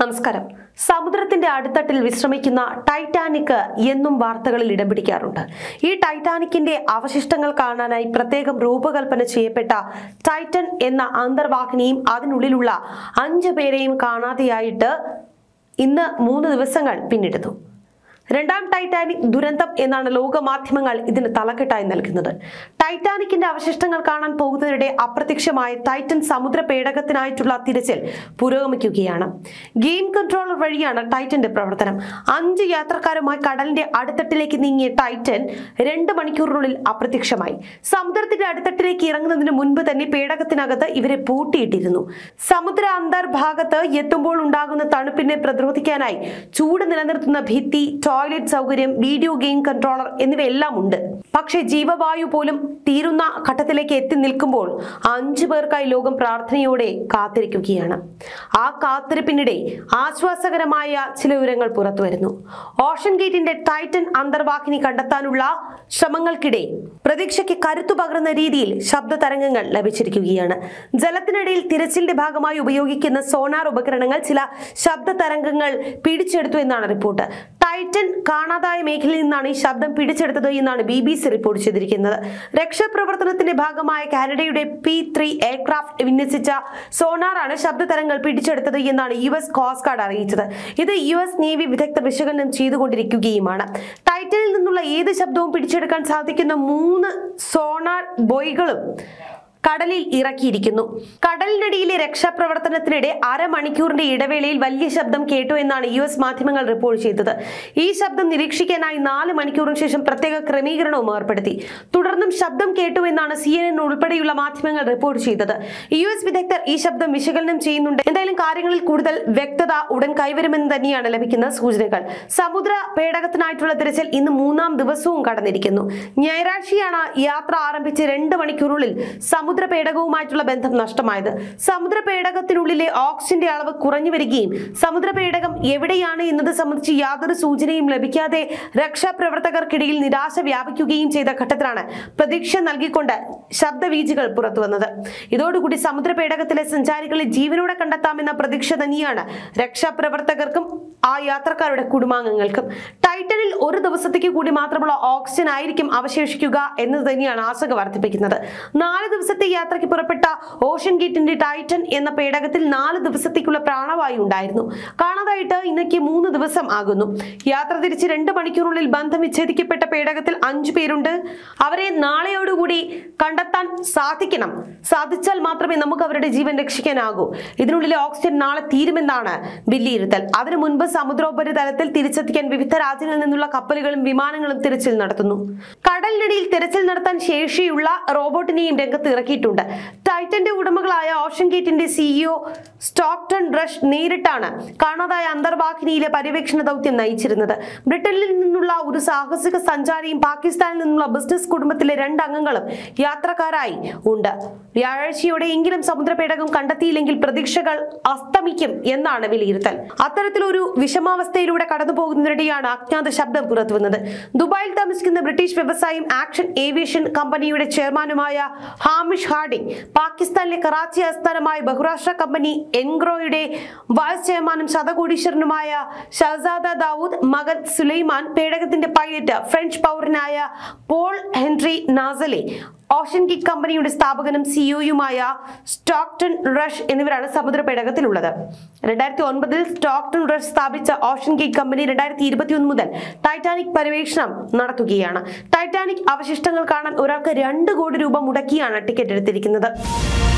നമസ്കാരം സമുദ്രത്തിന്റെ അടിത്തട്ടിൽ വിശ്രമിക്കുന്ന ടൈറ്റാനിക് എന്നും വാർത്തകളിൽ ഇടം പിടിക്കാറുണ്ട് ഈ ടൈറ്റാനിക്കിന്റെ അവശിഷ്ടങ്ങൾ കാണാനായി പ്രത്യേകം രൂപകൽപ്പന ചെയ്യപ്പെട്ട ടൈറ്റൻ എന്ന അന്തർവാഹിനിയും അതിനുള്ളിലുള്ള അഞ്ചു പേരെയും കാണാതെയായിട്ട് ഇന്ന് മൂന്ന് ദിവസങ്ങൾ പിന്നിടുന്നു രണ്ടാം ടൈറ്റാനിക് ദുരന്തം എന്നാണ് ലോക മാധ്യമങ്ങൾ ഇതിന് തലക്കെട്ടായി നൽകുന്നത് ടൈറ്റാനിക്കിന്റെ അവശിഷ്ടങ്ങൾ കാണാൻ പോകുന്നതിനിടെ അപ്രത്യക്ഷമായ ടൈറ്റൻ സമുദ്ര പേടകത്തിനായിട്ടുള്ള തിരച്ചിൽ പുരോഗമിക്കുകയാണ് ഗെയിം കൺട്രോളർ വഴിയാണ് ടൈറ്റന്റെ പ്രവർത്തനം അഞ്ച് യാത്രക്കാരുമായി കടലിന്റെ അടിത്തട്ടിലേക്ക് നീങ്ങിയ ടൈറ്റൻ രണ്ട് മണിക്കൂറിനുള്ളിൽ അപ്രത്യക്ഷമായി സമുദ്രത്തിന്റെ അടിത്തട്ടിലേക്ക് ഇറങ്ങുന്നതിന് മുൻപ് തന്നെ പേടകത്തിനകത്ത് ഇവരെ പൂട്ടിയിട്ടിരുന്നു സമുദ്ര അന്തർഭാഗത്ത് എത്തുമ്പോൾ ഉണ്ടാകുന്ന തണുപ്പിനെ പ്രതിരോധിക്കാനായി ചൂട് നിലനിർത്തുന്ന ഭിത്തി ടോയ്ലറ്റ് സൗകര്യം വീഡിയോ ഗെയിം കൺട്രോളർ എന്നിവയെല്ലാം ഉണ്ട് പക്ഷേ ജീവവായു പോലും തീരുന്ന ഘട്ടത്തിലേക്ക് എത്തി നിൽക്കുമ്പോൾ അഞ്ചു പേർക്കായി ലോകം പ്രാർത്ഥനയോടെ കാത്തിരിക്കുകയാണ് ആ കാത്തിരിപ്പിനിടെ ആശ്വാസകരമായ ചില വിവരങ്ങൾ പുറത്തു വരുന്നു ഓഷൻ ഗേറ്റിന്റെ ടൈറ്റൻ അന്തർവാഹിനി കണ്ടെത്താനുള്ള ശ്രമങ്ങൾക്കിടെ പ്രതീക്ഷയ്ക്ക് കരുത്തു പകർന്ന രീതിയിൽ ശബ്ദ തരംഗങ്ങൾ ലഭിച്ചിരിക്കുകയാണ് ജലത്തിനിടയിൽ തിരച്ചിലിന്റെ ഭാഗമായി ഉപയോഗിക്കുന്ന സോണാർ ഉപകരണങ്ങൾ ചില ശബ്ദ തരംഗങ്ങൾ പിടിച്ചെടുത്തു എന്നാണ് റിപ്പോർട്ട് ടൈറ്റൻ കാണാതായ മേഖലയിൽ നിന്നാണ് ഈ ശബ്ദം പിടിച്ചെടുത്തത് എന്നാണ് ബി ബി സി റിപ്പോർട്ട് ചെയ്തിരിക്കുന്നത് രക്ഷാപ്രവർത്തനത്തിന്റെ ഭാഗമായ കാനഡയുടെ പി ത്രീ എയർക്രാഫ്റ്റ് വിന്യസിച്ച സോണാറാണ് ശബ്ദ തരംഗങ്ങൾ പിടിച്ചെടുത്തത് എന്നാണ് യു എസ് കോസ്റ്റ് ഗാർഡ് അറിയിച്ചത് ഇത് യു എസ് നേവി വിദഗ്ധർ വിശകലനം ചെയ്തുകൊണ്ടിരിക്കുകയുമാണ് ടൈറ്റനിൽ നിന്നുള്ള ഏത് ശബ്ദവും പിടിച്ചെടുക്കാൻ സാധിക്കുന്ന മൂന്ന് സോണാർ ബോയ്കളും കടലിൽ ഇറക്കിയിരിക്കുന്നു കടലിനടിയിലെ രക്ഷാപ്രവർത്തനത്തിനിടെ അരമണിക്കൂറിന്റെ ഇടവേളയിൽ വലിയ ശബ്ദം കേട്ടു എന്നാണ് യു എസ് മാധ്യമങ്ങൾ റിപ്പോർട്ട് ചെയ്തത് ഈ ശബ്ദം നിരീക്ഷിക്കാനായി നാല് മണിക്കൂറിന് ശേഷം പ്രത്യേക ക്രമീകരണവും ഏർപ്പെടുത്തി തുടർന്നും ശബ്ദം കേട്ടു എന്നാണ് സി എൻ എൻ ഉൾപ്പെടെയുള്ള മാധ്യമങ്ങൾ റിപ്പോർട്ട് ചെയ്തത് യു എസ് വിദഗ്ധർ ഈ ശബ്ദം വിശകലനം ചെയ്യുന്നുണ്ട് എന്തായാലും കാര്യങ്ങളിൽ കൂടുതൽ വ്യക്തത ഉടൻ കൈവരുമെന്ന് തന്നെയാണ് ലഭിക്കുന്ന സൂചനകൾ സമുദ്ര പേടകത്തിനായിട്ടുള്ള തിരച്ചിൽ ഇന്ന് മൂന്നാം ദിവസവും കടന്നിരിക്കുന്നു ഞായറാഴ്ചയാണ് യാത്ര ആരംഭിച്ച് രണ്ട് മണിക്കൂറിനുള്ളിൽ സമുദ്ര പേടകവുമായിട്ടുള്ള ബന്ധം നഷ്ടമായത് സമുദ്ര പേടകത്തിനുള്ളിലെ ഓക്സിജന്റെ അളവ് കുറഞ്ഞു വരികയും സമുദ്ര പേടകം എവിടെയാണ് എന്നത് സംബന്ധിച്ച് യാതൊരു സൂചനയും ലഭിക്കാതെ രക്ഷാപ്രവർത്തകർക്കിടയിൽ നിരാശ വ്യാപിക്കുകയും ചെയ്ത ഘട്ടത്തിലാണ് പ്രതീക്ഷ നൽകിക്കൊണ്ട് ശബ്ദവീചികൾ പുറത്തു വന്നത് ഇതോടുകൂടി സമുദ്ര പേടകത്തിലെ സഞ്ചാരികളെ ജീവനോടെ കണ്ടെത്താമെന്ന പ്രതീക്ഷ തന്നെയാണ് രക്ഷാപ്രവർത്തകർക്കും ആ യാത്രക്കാരുടെ കുടുംബാംഗങ്ങൾക്കും ടൈറ്റനിൽ ഒരു ദിവസത്തേക്ക് കൂടി മാത്രമുള്ള ഓക്സിജൻ ആയിരിക്കും അവശേഷിക്കുക എന്നത് തന്നെയാണ് ആശങ്ക വർദ്ധിപ്പിക്കുന്നത് നാല് ദിവസത്തെ യാത്രയ്ക്ക് പുറപ്പെട്ട ഓഷൻ ഗേറ്റിന്റെ ടൈറ്റൻ എന്ന പേടകത്തിൽ നാല് ദിവസത്തേക്കുള്ള പ്രാണവായു ഉണ്ടായിരുന്നു കാണാതായിട്ട് ഇന്നേക്ക് മൂന്ന് ദിവസം ആകുന്നു യാത്ര തിരിച്ച് രണ്ട് മണിക്കൂറിനുള്ളിൽ ബന്ധം വിച്ഛേദിക്കപ്പെട്ട പേടകത്തിൽ അഞ്ചു പേരുണ്ട് അവരെ നാളെയോടുകൂടി കണ്ടെത്താൻ സാധിക്കണം സാധിച്ചാൽ മാത്രമേ നമുക്ക് അവരുടെ ജീവൻ രക്ഷിക്കാനാകൂ ഇതിനുള്ളിലെ ഓക്സിജൻ നാളെ തീരുമെന്നാണ് വിലയിരുത്തൽ അതിനു മുൻപ് സമുദ്രോപരിതലത്തിൽ തിരിച്ചെത്തിക്കാൻ വിവിധ രാജ്യങ്ങളിൽ നിന്നുള്ള കപ്പലുകളും വിമാനങ്ങളും തിരച്ചിൽ നടത്തുന്നു കടലിനടിയിൽ തിരച്ചിൽ നടത്താൻ ശേഷിയുള്ള റോബോട്ടിനെയും രംഗത്ത് ഇറക്കിയിട്ടുണ്ട് ടൈറ്റന്റെ ഉടമകളായ ഓഷൻ ഗേറ്റിന്റെ സിഇഒ സ്റ്റോക്ടൺ റഷ് നേരിട്ടാണ് കാണാതായ അന്തർവാഹിനിയിലെ പര്യവേക്ഷണ ദൗത്യം നയിച്ചിരുന്നത് ബ്രിട്ടനിൽ നിന്നുള്ള ഒരു സാഹസിക സഞ്ചാരിയും പാകിസ്ഥാനിൽ നിന്നുള്ള ബിസിനസ് കുടുംബത്തിലെ രണ്ട് അംഗങ്ങളും യാത്രക്കാരായി ഉണ്ട് വ്യാഴാഴ്ചയോടെ എങ്കിലും സമുദ്രപേടകം കണ്ടെത്തിയില്ലെങ്കിൽ പ്രതീക്ഷകൾ അസ്തമിക്കും എന്നാണ് വിലയിരുത്തൽ അത്തരത്തിലൊരു വിഷമാവസ്ഥയിലൂടെ കടന്നു പോകുന്നതിനിടെയാണ് അജ്ഞാത ശബ്ദം പുറത്തുവന്നത് ദുബായിൽ താമസിക്കുന്ന ബ്രിട്ടീഷ് വ്യവസായം ആക്ഷൻ ഏവിയേഷൻ കമ്പനിയുടെ ചെയർമാനുമായ ഹാമിഷ് ഹാർഡിംഗ് പാകിസ്ഥാനിലെ കറാച്ചി ആസ്ഥാനമായ ബഹുരാഷ്ട്ര കമ്പനി എൻഗ്രോയുടെ വൈസ് ചെയർമാനും ശതകോടീശ്വരനുമായ ഷഹസാദ ദാവൂദ് മകൻ സുലൈമാൻ പേടകത്തിന്റെ പൈലറ്റ് ഫ്രഞ്ച് പൗരനായ പോൾ ഹെൻറി നാസലെ ഓഷൻ ഗേറ്റ് കമ്പനിയുടെ സ്ഥാപകനും സിഇഒയുമായ സ്റ്റോക്ടൺ റഷ് എന്നിവരാണ് സമുദ്ര പേടകത്തിലുള്ളത് രണ്ടായിരത്തി ഒൻപതിൽ സ്റ്റോക്ടൺ റഷ് സ്ഥാപിച്ച ഓഷൻ ഗേറ്റ് കമ്പനി രണ്ടായിരത്തി ഇരുപത്തിയൊന്ന് മുതൽ ടൈറ്റാനിക് പര്യവേഷണം നടത്തുകയാണ് ടൈറ്റാനിക് അവശിഷ്ടങ്ങൾ കാണാൻ ഒരാൾക്ക് രണ്ട് കോടി രൂപ മുടക്കിയാണ് ടിക്കറ്റ് എടുത്തിരിക്കുന്നത്